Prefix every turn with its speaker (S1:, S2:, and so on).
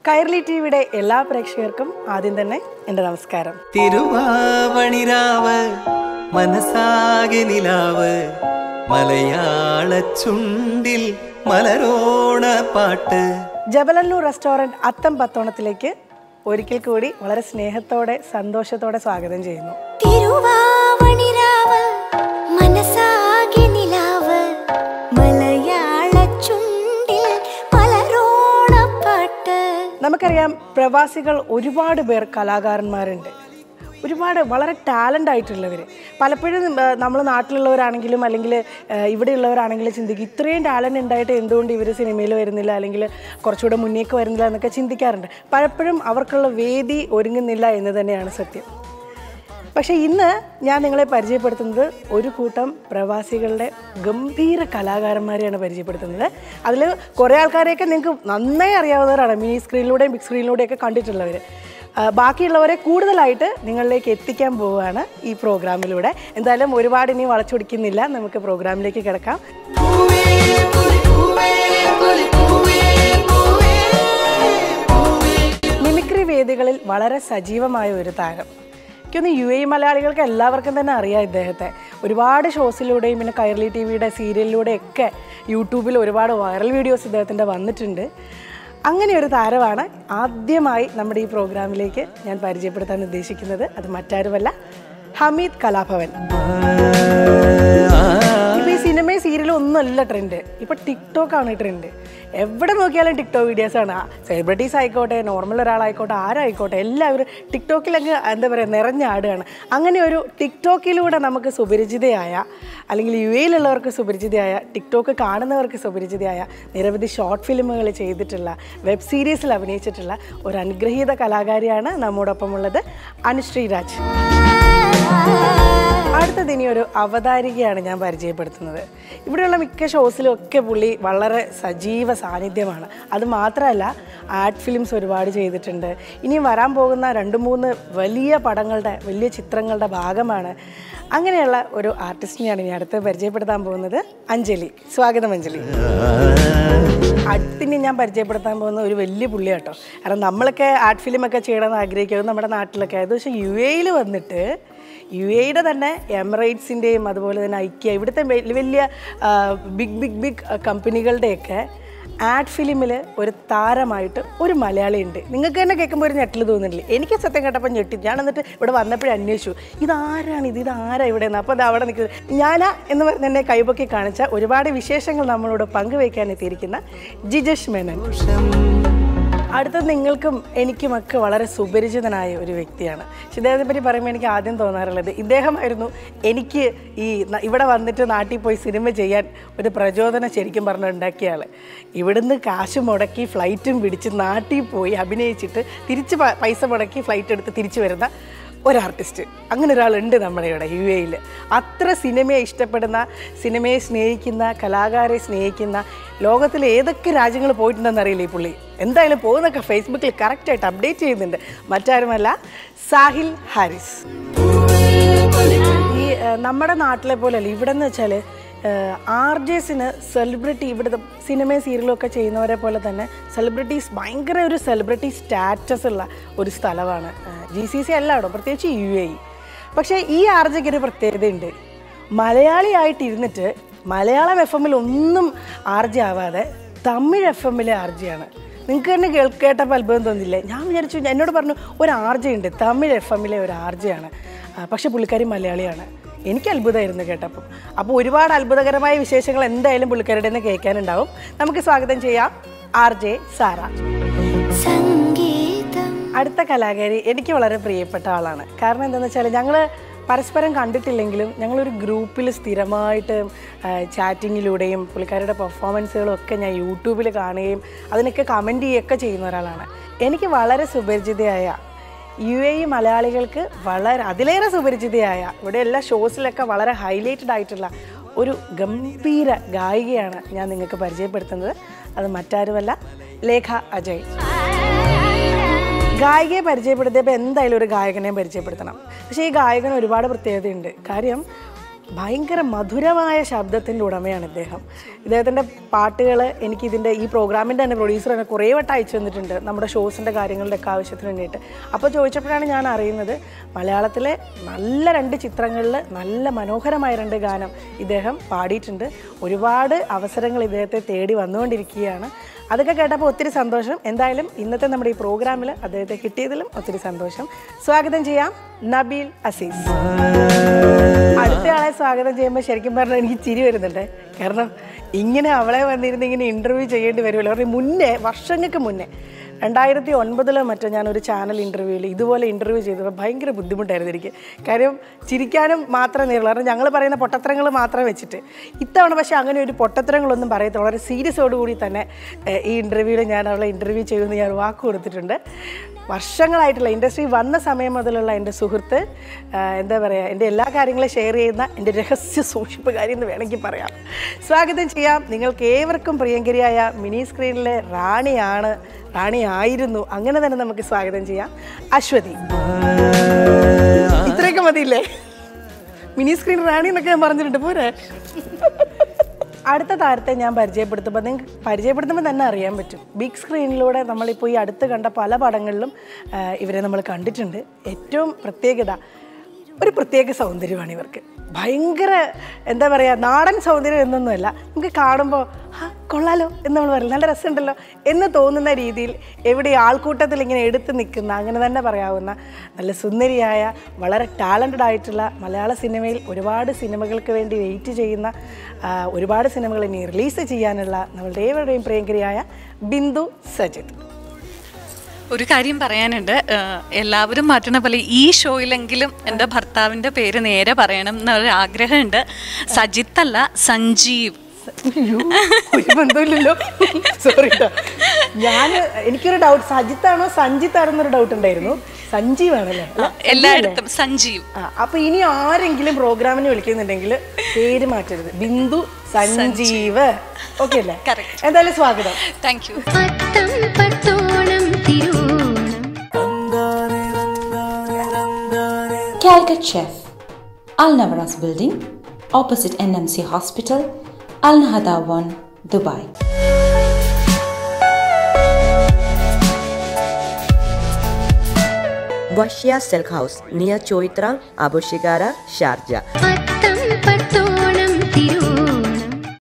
S1: കൈർലി T വിയുടെ എല്ലാ പ്രേക്ഷകർക്കും ആദ്യം തന്നെ എൻ്റെ നമസ്കാരം
S2: തിരുവാവണിരാവ് മനസ്സാകെ നിലാവ് മലയാള ചുണ്ടിൽ മലരോണ പാട്ട്
S1: ജബലല്ലൂർ റെസ്റ്റോറൻറ്റ് അത്തം പത്തോണത്തിലേക്ക് ഒരിക്കൽ കൂടി വളരെ സ്നേഹത്തോടെ സന്തോഷത്തോടെ സ്വാഗതം ചെയ്യുന്നു
S3: തിരുവാവണിരാവ് മനസ്സാകെ നിലാവ് മലയാള ചുണ്ടിൽ മലരോണപ്പാട്ട്
S1: നമുക്കറിയാം പ്രവാസികൾ ഒരുപാട് പേർ കലാകാരന്മാരുണ്ട് ഒരുപാട് വളരെ ടാലൻ്റ് ആയിട്ടുള്ളവർ പലപ്പോഴും നമ്മൾ നാട്ടിലുള്ളവരാണെങ്കിലും അല്ലെങ്കിൽ ഇവിടെയുള്ളവരാണെങ്കിലും ചിന്തിക്കും ഇത്രയും ടാലൻ്റ് ഉണ്ടായിട്ട് എന്തുകൊണ്ട് ഇവർ സിനിമയിൽ വരുന്നില്ല അല്ലെങ്കിൽ കുറച്ചുകൂടെ മുന്നേക്ക് വരുന്നില്ല എന്നൊക്കെ ചിന്തിക്കാറുണ്ട് പലപ്പോഴും അവർക്കുള്ള വേദി ഒരുങ്ങുന്നില്ല എന്ന് തന്നെയാണ് സത്യം പക്ഷേ ഇന്ന് ഞാൻ നിങ്ങളെ പരിചയപ്പെടുത്തുന്നത് ഒരു കൂട്ടം പ്രവാസികളുടെ ഗംഭീര കലാകാരന്മാരെയാണ് പരിചയപ്പെടുത്തുന്നത് അതിൽ കുറേ ആൾക്കാരെയൊക്കെ നിങ്ങൾക്ക് നന്നായി അറിയാവുന്നവരാണ് മിനി സ്ക്രീനിലൂടെയും ബിഗ് സ്ക്രീനിലൂടെയൊക്കെ കണ്ടിട്ടുള്ളവർ ആ, ബാക്കിയുള്ളവരെ കൂടുതലായിട്ട് നിങ്ങളിലേക്ക് എത്തിക്കാൻ പോവുകയാണ് ഈ പ്രോഗ്രാമിലൂടെ എന്തായാലും ഒരുപാട് ഇനി വളച്ചൊടിക്കുന്നില്ല നമുക്ക് പ്രോഗ്രാമിലേക്ക് കിടക്കാം മിമിക്രി വേദികളിൽ വളരെ സജീവമായ ഒരു താരം എനിക്കൊന്ന് യു എ മലയാളികൾക്ക് എല്ലാവർക്കും തന്നെ അറിയാം ഇദ്ദേഹത്തെ ഒരുപാട് ഷോസിലൂടെയും പിന്നെ കൈർലി ടി വിയുടെ സീരിയലിലൂടെയൊക്കെ യൂട്യൂബിൽ ഒരുപാട് വൈറൽ വീഡിയോസ് ഇദ്ദേഹത്തിൻ്റെ വന്നിട്ടുണ്ട് അങ്ങനെ ഒരു താരമാണ് ആദ്യമായി നമ്മുടെ ഈ പ്രോഗ്രാമിലേക്ക് ഞാൻ പരിചയപ്പെടുത്താൻ ഉദ്ദേശിക്കുന്നത് അത് മറ്റാരുമല്ല ഹമീദ് കലാഭവൻ ഇപ്പൊ ഈ സിനിമയും സീരിയലും ഒന്നുമല്ല ട്രെൻഡ് ഇപ്പൊ ടിക്ടോക്ക് ആണ് ട്രെൻഡ് എവിടെ നോക്കിയാലും ടിക്ടോക്ക് വീഡിയോസ് ആണ് സെലിബ്രിറ്റീസ് ആയിക്കോട്ടെ നോർമൽ ഒരാളായിക്കോട്ടെ ആരായിക്കോട്ടെ എല്ലാവരും ടിക്ടോക്കിലങ്ങ് എന്താ പറയുക നിറഞ്ഞാടുകയാണ് അങ്ങനെ ഒരു ടിക്ടോക്കിലൂടെ നമുക്ക് സുപരിചിതയായ അല്ലെങ്കിൽ യു എയിലുള്ളവർക്ക് സുപരിചിതയായ ടിക്ടോക്ക് കാണുന്നവർക്ക് സുപരിചിതയായ നിരവധി ഷോർട്ട് ഫിലിമുകൾ ചെയ്തിട്ടുള്ള വെബ് സീരീസിൽ അഭിനയിച്ചിട്ടുള്ള ഒരു അനുഗ്രഹീത കലാകാരിയാണ് നമ്മോടൊപ്പമുള്ളത് അനുശ്രീ രാജ് അടുത്തത് ഇനി ഒരു അവതാരികയാണ് ഞാൻ പരിചയപ്പെടുത്തുന്നത് ഇവിടെയുള്ള മിക്ക ഷോസിലും ഒക്കെ പുള്ളി വളരെ സജീവ സാന്നിധ്യമാണ് അത് മാത്രമല്ല ആർട്ട് ഫിലിംസ് ഒരുപാട് ചെയ്തിട്ടുണ്ട് ഇനി വരാൻ പോകുന്ന രണ്ട് മൂന്ന് വലിയ പടങ്ങളുടെ വലിയ ചിത്രങ്ങളുടെ ഭാഗമാണ് അങ്ങനെയുള്ള ഒരു ആർട്ടിസ്റ്റിനെയാണ് ഇനി അടുത്ത് പരിചയപ്പെടുത്താൻ പോകുന്നത് അഞ്ജലി സ്വാഗതം അഞ്ജലി അടുത്തിനി ഞാൻ പരിചയപ്പെടുത്താൻ പോകുന്ന ഒരു വലിയ പുള്ളിയാട്ടോ കാരണം നമ്മളൊക്കെ ആർട്ട് ഫിലിമൊക്കെ ചെയ്യണമെന്ന് ആഗ്രഹിക്കുന്നത് നമ്മുടെ നാട്ടിലൊക്കെ അത് പക്ഷേ യു എയിൽ വന്നിട്ട് യു എയുടെ തന്നെ എമിറേറ്റ്സിൻ്റെയും അതുപോലെ തന്നെ ഐക്യ ഇവിടുത്തെ വലിയ വലിയ ബിഗ് ബിഗ് ബിഗ് കമ്പനികളുടെയൊക്കെ ആഡ് ഫിലിമിൽ ഒരു താരമായിട്ട് ഒരു മലയാളി ഉണ്ട് നിങ്ങൾക്ക് തന്നെ കേൾക്കുമ്പോൾ ഒരു ഞെട്ടൽ തോന്നുന്നില്ലേ എനിക്ക് സത്യം കേട്ടപ്പോൾ ഞെട്ടി ഞാൻ എന്നിട്ട് ഇവിടെ വന്നപ്പോഴേ അന്വേഷിച്ചു ഇതാരാണ് ഇത് ഇതാരാ ഇവിടെ നിന്ന് അപ്പോൾ അത് അവിടെ നിൽക്കുന്നത് ഞാനാ എന്ന് പറഞ്ഞ് എന്നെ കൈപൊക്കി കാണിച്ച ഒരുപാട് വിശേഷങ്ങൾ നമ്മളോട് പങ്കുവയ്ക്കാൻ എത്തിയിരിക്കുന്ന ജിജേഷ് മേനൻ അടുത്തത് നിങ്ങൾക്കും എനിക്കുമൊക്കെ വളരെ സുപരിചിതനായ ഒരു വ്യക്തിയാണ് പക്ഷെ ഇദ്ദേഹത്തെ പറ്റി പറയുമ്പോൾ എനിക്ക് ആദ്യം തോന്നാറുള്ളത് ഇദ്ദേഹമായിരുന്നു എനിക്ക് ഈ ന- ഇവിടെ വന്നിട്ട് നാട്ടിൽ പോയി സിനിമ ചെയ്യാൻ ഒരു പ്രചോദനം ശരിക്കും പറഞ്ഞ് ഉണ്ടാക്കിയ ആൾ ഇവിടുന്ന് കാശ് മുടക്കി ഫ്ലൈറ്റും പിടിച്ച് നാട്ടിൽ പോയി അഭിനയിച്ചിട്ട് തിരിച്ച് പ- പൈസ മുടക്കി ഫ്ലൈറ്റ് എടുത്ത് തിരിച്ചു വരുന്ന ഒരു ആർട്ടിസ്റ്റ് അങ്ങനെ ഒരാളുണ്ട് നമ്മുടെ ഇവിടെ യു എയിൽ അത്ര സിനിമയെ ഇഷ്ടപ്പെടുന്ന സിനിമയെ സ്നേഹിക്കുന്ന കലാകാരെ സ്നേഹിക്കുന്ന ലോകത്തിലെ ഏതൊക്കെ രാജ്യങ്ങൾ പോയിട്ടുണ്ടെന്ന് അറിയില്ല ഈ പുള്ളി എന്തായാലും പോകുന്നൊക്കെ ഫേസ്ബുക്കിൽ കറക്റ്റായിട്ട് അപ്ഡേറ്റ് ചെയ്യുന്നുണ്ട് മറ്റാരുമല്ല സാഹിൽ ഹാരിസ് ഈ ഏഹ്, നമ്മുടെ നാട്ടിലെ പോലെയല്ല ഇവിടെ എന്ന് വെച്ചാൽ ആർ ജെസിന് സെലിബ്രിറ്റി ഇവിടുത്തെ സിനിമയും സീരിയലും ഒക്കെ ചെയ്യുന്നവരെ പോലെ തന്നെ സെലിബ്രിറ്റീസ് ഭയങ്കര ഒരു സെലിബ്രിറ്റി സ്റ്റാറ്റസ് ഉള്ള ഒരു സ്ഥലമാണ് ജി സി സി എല്ലായിടും പ്രത്യേകിച്ച് യു എ ഇ പക്ഷേ ഈ ആർ ജെക്ക് ഒരു പ്രത്യേകതയുണ്ട് മലയാളിയായിട്ട് ഇരുന്നിട്ട് മലയാളം എഫ് എമ്മിൽ ഒന്നും ആർ ജെ ആവാതെ തമിഴ് എഫ് എമ്മിലെ ആർ ജെ ആണ് നിങ്ങൾക്ക് തന്നെ കേൾ കേട്ടപ്പോൾ അത്ഭുതം തോന്നില്ലേ ഞാൻ വിചാരിച്ചു എന്നോട് പറഞ്ഞു ഒരു ആർ ജെ ഉണ്ട് തമിഴ് എഫ് എമ്മിലെ ഒരു ആർ ജെ ആണ് ആ, പക്ഷെ പുള്ളിക്കാരി മലയാളിയാണ് എനിക്ക് അത്ഭുതമായിരുന്നു കേട്ടപ്പോൾ അപ്പോൾ ഒരുപാട് അത്ഭുതകരമായ വിശേഷങ്ങൾ എന്തായാലും പുള്ളിക്കാരുടെ നിന്ന് കേൾക്കാനുണ്ടാവും നമുക്ക് സ്വാഗതം ചെയ്യാം ആർ ജെ സാറ
S3: സംഗീതം
S1: അടുത്ത കലാകാരി എനിക്ക് വളരെ പ്രിയപ്പെട്ട ആളാണ് കാരണം എന്താണെന്ന് വെച്ചാൽ ഞങ്ങൾ പരസ്പരം കണ്ടിട്ടില്ലെങ്കിലും ഞങ്ങളൊരു ഗ്രൂപ്പിൽ സ്ഥിരമായിട്ട് ചാറ്റിങ്ങിലൂടെയും പുള്ളിക്കാരുടെ പെർഫോമൻസുകളും ഒക്കെ ഞാൻ യൂട്യൂബിൽ കാണുകയും അതിനൊക്കെ കമൻറ്റ് ചെയ്യുകയൊക്കെ ചെയ്യുന്ന ഒരാളാണ് എനിക്ക് വളരെ സുപരിചിതയായ യു എ ഇ മലയാളികൾക്ക് വളരെ അതിലേറെ സുപരിചിതയായ ഇവിടെ എല്ലാ ഷോസിലൊക്കെ വളരെ ഹൈലൈറ്റഡ് ആയിട്ടുള്ള ഒരു ഗംഭീര ഗായികയാണ് ഞാൻ നിങ്ങൾക്ക് പരിചയപ്പെടുത്തുന്നത് അത് മറ്റാരുമല്ല ലേഖ അജയ് ഗായികയെ പരിചയപ്പെടുത്തിയപ്പോൾ എന്തായാലും ഒരു ഗായകനെ പരിചയപ്പെടുത്തണം പക്ഷേ ഈ ഗായകന് ഒരുപാട് പ്രത്യേകതയുണ്ട് കാര്യം ഭയങ്കര മധുരമായ ശബ്ദത്തിൻ്റെ ഉടമയാണ് ഇദ്ദേഹം ഇദ്ദേഹത്തിൻ്റെ പാട്ടുകൾ എനിക്ക് ഇതിൻ്റെ ഈ പ്രോഗ്രാമിൻ്റെ തന്നെ പ്രൊഡ്യൂസർ തന്നെ കുറേ വട്ടം അയച്ചു തന്നിട്ടുണ്ട് നമ്മുടെ ഷോസിൻ്റെ കാര്യങ്ങളുടെ ഒക്കെ ആവശ്യത്തിന് വേണ്ടിയിട്ട് അപ്പോൾ ചോദിച്ചപ്പോഴാണ് ഞാൻ അറിയുന്നത് മലയാളത്തിലെ നല്ല രണ്ട് ചിത്രങ്ങളിൽ നല്ല മനോഹരമായ രണ്ട് ഗാനം ഇദ്ദേഹം പാടിയിട്ടുണ്ട് ഒരുപാട് അവസരങ്ങൾ ഇദ്ദേഹത്തെ തേടി വന്നുകൊണ്ടിരിക്കുകയാണ് അതൊക്കെ കേട്ടപ്പോൾ ഒത്തിരി സന്തോഷം എന്തായാലും ഇന്നത്തെ നമ്മുടെ ഈ പ്രോഗ്രാമിൽ അദ്ദേഹത്തെ കിട്ടിയതിലും ഒത്തിരി സന്തോഷം സ്വാഗതം ചെയ്യാം നബീൽ അസീസ് അടുത്ത ആളെ സ്വാഗതം ചെയ്യുമ്പോൾ ശരിക്കും പറഞ്ഞാൽ എനിക്ക് ചിരി വരുന്നുണ്ട് കാരണം ഇങ്ങനെ അവളെ വന്നിരുന്ന് ഇങ്ങനെ ഇൻ്റർവ്യൂ ചെയ്യേണ്ടി വരുമല്ലോ അവരുടെ മുന്നേ വർഷങ്ങൾക്ക് മുന്നേ രണ്ടായിരത്തി ഒൻപതിലോ മറ്റോ ഞാനൊരു ചാനൽ ഇൻ്റർവ്യൂവിൽ ഇതുപോലെ ഇൻ്റർവ്യൂ ചെയ്തപ്പോൾ ഭയങ്കര ബുദ്ധിമുട്ടായിരുന്നു എനിക്ക് കാര്യം ചിരിക്കാനും മാത്രമേ നേരുള്ളൂ കാരണം ഞങ്ങൾ പറയുന്ന പൊട്ടത്തരങ്ങൾ മാത്രം വെച്ചിട്ട് ഇത്തവണ പക്ഷേ അങ്ങനെ ഒരു പൊട്ടത്തരങ്ങളൊന്നും പറയത്തില്ല വളരെ സീരിയസോടുകൂടി തന്നെ ഏഹ്, ഈ ഇൻ്റർവ്യൂവിൽ ഞാൻ അവളെ ഇൻ്റർവ്യൂ ചെയ്യുമെന്ന് ഞാൻ വാക്ക് കൊടുത്തിട്ടുണ്ട് വർഷങ്ങളായിട്ടുള്ള ഇൻഡസ്ട്രി വന്ന സമയം മുതലുള്ള എൻ്റെ സുഹൃത്ത് ആ, എന്താ പറയുക എൻ്റെ എല്ലാ കാര്യങ്ങളും ഷെയർ ചെയ്യുന്ന എൻ്റെ രഹസ്യ സൂക്ഷിപ്പുകാരി എന്ന് വേണമെങ്കിൽ പറയാം സ്വാഗതം ചെയ്യാം നിങ്ങൾക്ക് ഏവർക്കും പ്രിയങ്കരിയായ മിനി സ്ക്രീനിലെ റാണിയാണ് റാണിയായിരുന്നു അങ്ങനെ തന്നെ നമുക്ക് സ്വാഗതം ചെയ്യാം അശ്വതി ഇത്രയൊക്കെ മതിയില്ലേ മിനി സ്ക്രീൻ റാണി എന്നൊക്കെ ഞാൻ പറഞ്ഞിട്ടുണ്ട് പോരെ അടുത്ത താരത്തെ ഞാൻ പരിചയപ്പെടുത്തുമ്പോൾ നിങ്ങൾക്ക് പരിചയപ്പെടുത്തുമ്പോൾ തന്നെ അറിയാൻ പറ്റും ബിഗ് സ്ക്രീനിലൂടെ നമ്മളിപ്പോൾ ഈ അടുത്ത് കണ്ട പല പടങ്ങളിലും ആ, ഇവരെ നമ്മൾ കണ്ടിട്ടുണ്ട് ഏറ്റവും പ്രത്യേകത ഒരു പ്രത്യേക സൗന്ദര്യമാണ് ഇവർക്ക് ഭയങ്കര എന്താ പറയുക നാടൻ സൗന്ദര്യം എന്നൊന്നുമല്ല നമുക്ക് കാണുമ്പോൾ ആ കൊള്ളാലോ എന്ന് നമ്മൾ പറയും നല്ല രസമുണ്ടല്ലോ എന്ന് തോന്നുന്ന രീതിയിൽ എവിടെ ആൾക്കൂട്ടത്തിൽ ഇങ്ങനെ എടുത്ത് നിൽക്കുന്ന അങ്ങനെ തന്നെ പറയാവുന്ന നല്ല സുന്ദരിയായ വളരെ ടാലൻറ്റഡ് ആയിട്ടുള്ള മലയാള സിനിമയിൽ ഒരുപാട് സിനിമകൾക്ക് വേണ്ടി വെയിറ്റ് ചെയ്യുന്ന ആ, ഒരുപാട് സിനിമകൾ ഇനി റിലീസ് ചെയ്യാനുള്ള നമ്മളുടെ ഏവരുടെയും പ്രിയങ്കരിയായ ബിന്ദു സജിത്
S4: ഒരു കാര്യം പറയാനുണ്ട് ഏഹ് എല്ലാവരും മാറ്റുന്ന പോലെ ഈ ഷോയിലെങ്കിലും എൻ്റെ ഭർത്താവിൻ്റെ പേര് നേരെ പറയണം എന്നൊരു ആഗ്രഹമുണ്ട് സജിത്ത് അല്ല സഞ്ജീവ്
S1: അയ്യോ, ഒരു ബന്ധമില്ലല്ലോ സോറി കേട്ടോ ഞാൻ എനിക്കൊരു ഡൗട്ട് സജിത്താണോ സഞ്ജിത്താണോ എന്നൊരു ഡൗട്ട് ഉണ്ടായിരുന്നു സഞ്ജീവാണല്ലേ അല്ല,
S4: എല്ലായിടത്തും സഞ്ജീവ്
S1: ആ അപ്പൊ ഇനി ആരെങ്കിലും പ്രോഗ്രാമിന് വിളിക്കുന്നുണ്ടെങ്കിൽ പേര് മാറ്റരുത് ബിന്ദു സഞ്ജീവ് ഓക്കെ അല്ലേ
S4: Correct.
S1: എന്തായാലും സ്വാഗതം
S4: താങ്ക് യു
S3: പത്തം പത്തോണം Thiruvonam
S5: Calicut Chef, Al Navaras Building, opposite NMC Hospital, Al Nahda 1, Dubai.
S6: Vashya Silk House near Choitra, Abu Shigara, Sharjah.
S3: പത്തം പത്തോണം തിരുവോണം